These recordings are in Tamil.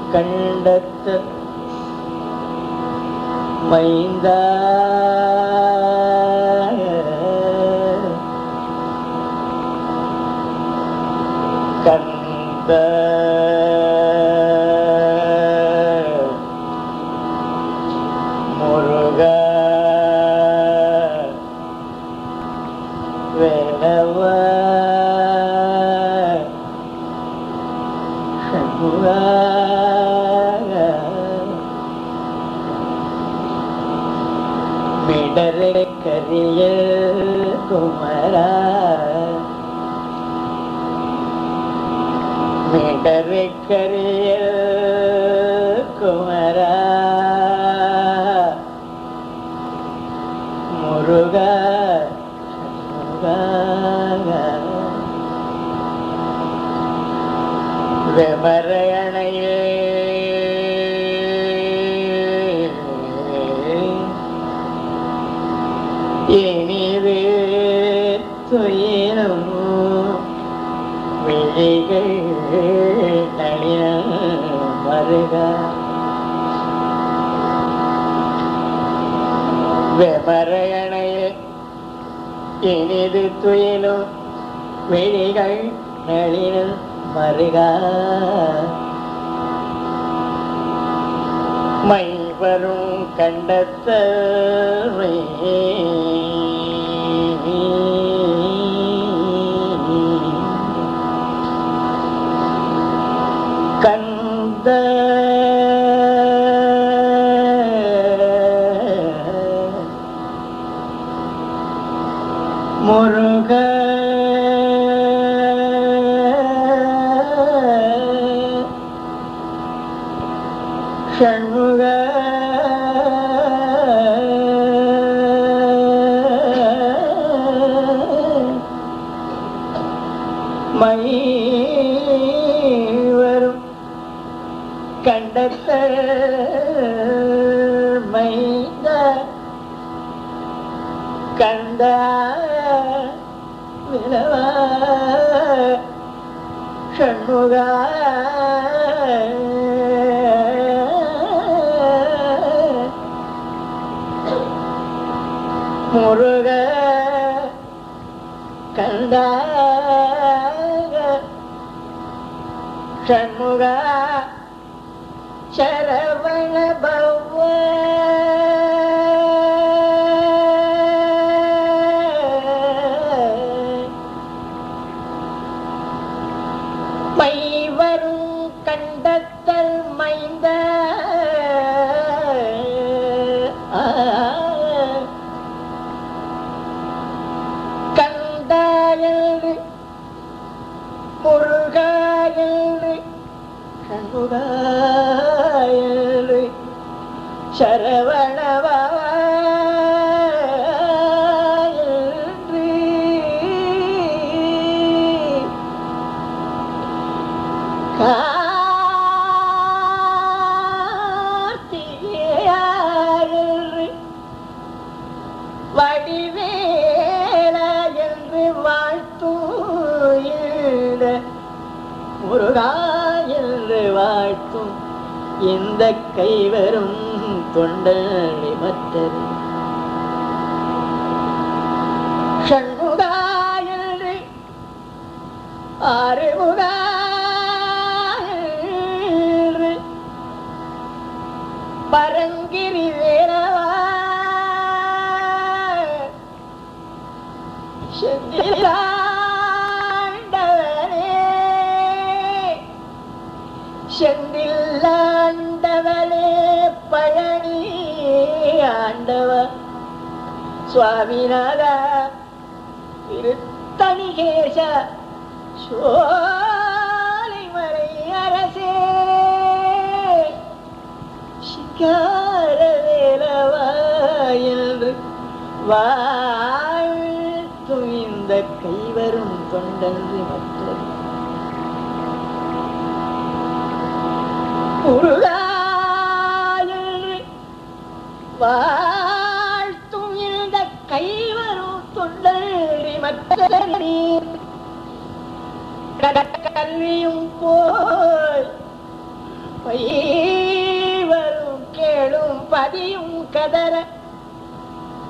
கண்டத்த மைந்த கந்த முருக வேலவ மிடரை கரிய குமரா மிடரை கரிய குமரா முருகா முருகா வெமரையணையே இனிது துயிலும் விழிகள் நளின மருக வெமரையணையே இனிது துயிலும் விழிகள் நளின மருகா மை வரும் கண்டத்தவை கந்த முருக ஷண்முக மை வரும் கண்டத்த மைந்த கண்ட விளவா ஷண்முகா முருக கண்டா ஷண்முக சரவண பவ மை வரும் கண்டத்தல் மைந்த ஆ. கண்டாயல் முருகாயல் சண்முகாயல் சரவணவாயல் கார்த்திகேயர் வடிவேல என்று வாழ்த்தூயிட முருகா என்று வாழ்த்தும் இந்த கைவரும் தொண்டை மற்றது ஷண்முகா என்று ஆறுமுகா என்று பரங்கிரி வேலவா செந்திலாண்டவனே செந்தில்லாண்டவனே பழனி ஆண்டவ சுவாமிநாதா திருத்தணிகேச சோலைமலை அரசே சிங்காரவேலவா என்று வாழ்த்தும் இந்த கைவரும் தொண்டன்று மற்றது முருகாயன்று வாழ்த்தும் இந்த கைவரும் தொண்டன்றி மற்றி கல்வியும் போய் பயிலும்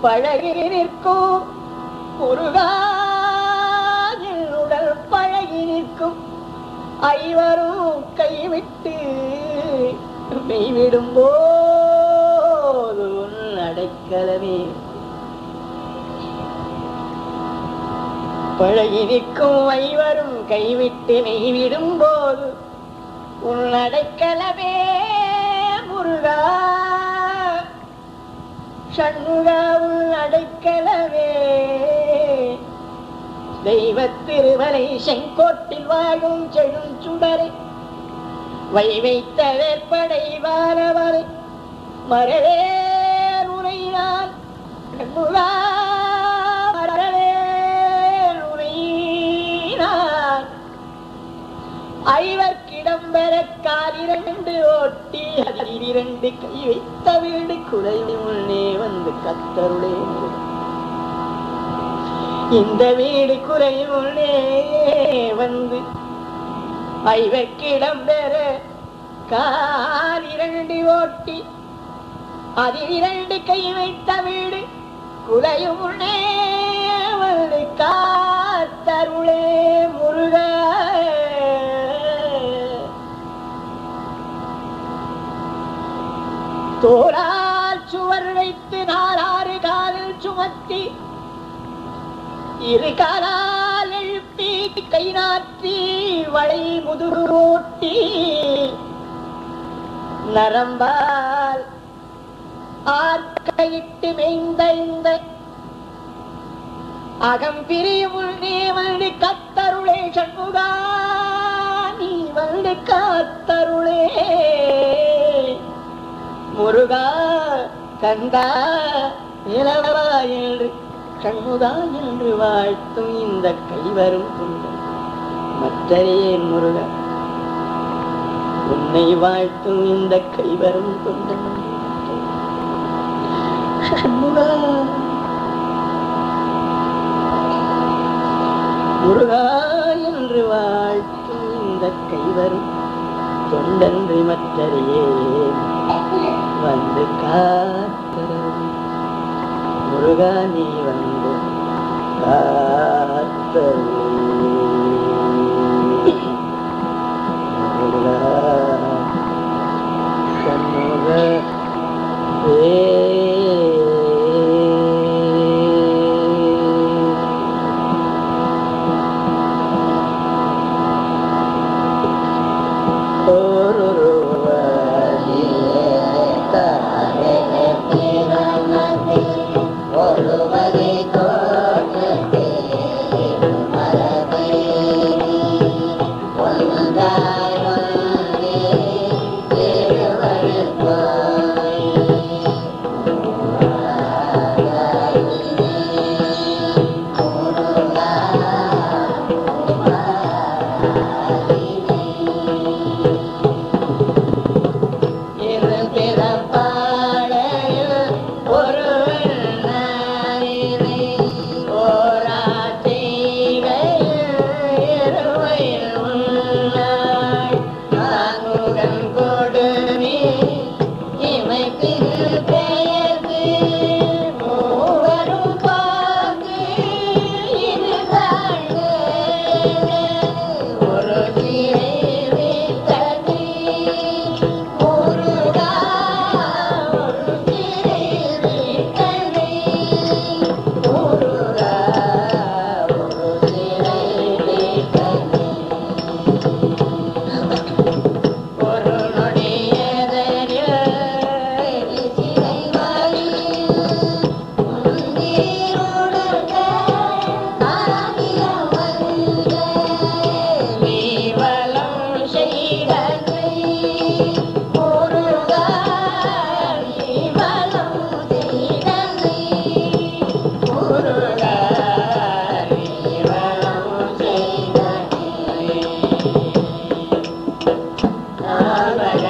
பழகி நிற்கும் முருகாயின் உடல் பழகி நிற்கும் ஐவரும் கைவிட்டு மெய்விடும் போது உன் அடைக்கலமே பழகி நிற்கும் ஐவரும் கைவிட்டு மெய்விடும் போது உன் அடைக்கலமே முருகா சண்முகா உன் அடைக்கலமே தெய்வ திருமலை செங்கோட்டில் வாழும் செழும் சுடரை வை வைத்த வேற்படை வாரவரை மரவே உரையினான் கண்முகா மரவே உரையினான் ஐவர்க்கிடம் பெற காலிரண்டு ஓட்டி அதில் இரண்டு கை வைத்த வீடு குறையும் முன்னே வந்து கத்தருளே இந்த வீடு குறையும் முன்னே வந்து ஐவர்க்கிடம் பெற காலிரண்டு ஓட்டி அதில் இரண்டு கை வைத்த வீடு குலையும் முன்னே வந்து காத்தருளே முருக தோளால் சுவர் வைத்து நாலாறு காலில் சுமத்தி இரு காலால் எழுப்பி கை நாற்றி வளை முதுகூட்டி நரம்பால் ஆர்க்கையிட்டு மேய்ந்த இந்த அகம் பிரியும் நீ வந்து கத்தருளே சண்முகா நீ வந்து காத்தருளே முருகா கந்தா நிலவா என்று கண்முகா என்று வாழ்த்தும் இந்த கைவரும் துன்பம் மற்றேன் முருகா உன்னை வாழ்த்தும் இந்த கைவரும் துன்பம் சண்முகா முருகா என்று வாழ்த்தும் இந்த கைவரும் தொண்டன்றி மற்றறியே வந்து காத்தருள் முருகா நீ வந்து காத்தருள் முருகா சண்முக Amen.